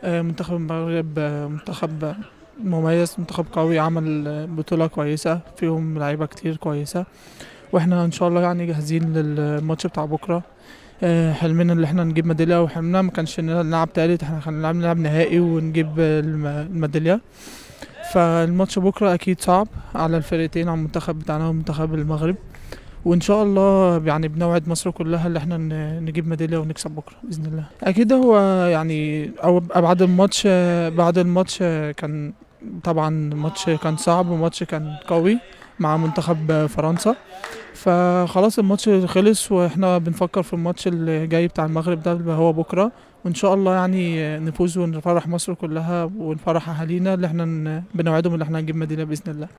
آه، منتخب المغرب آه، منتخب مميز منتخب قوي عمل آه، بطولة كويسة فيهم لعيبة كتير كويسة واحنا ان شاء الله يعني جاهزين للماتش بتاع بكرة آه، حلمنا اللي احنا نجيب ميدالية وحلمنا ما كانش إننا نلعب تالت احنا كنا نلعب نلعب نهائي ونجيب الم- الميدالية فالماتش بكرة أكيد صعب على الفرقتين على المنتخب بتاعنا ومنتخب المغرب وإن شاء الله يعني بنوعد مصر كلها اللي احنا ن- نجيب ميدالية ونكسب بكرة بإذن الله أكيد هو يعني أو بعد الماتش بعد الماتش كان طبعا الماتش كان صعب وماتش كان قوي مع منتخب فرنسا فخلاص الماتش خلص واحنا بنفكر في الماتش اللي جاي بتاع المغرب ده اللي هو بكرة وان شاء الله يعني نفوز ونفرح مصر كلها ونفرح اهالينا اللي احنا ن- بنوعدهم اللي احنا هنجيب ميدالية باذن الله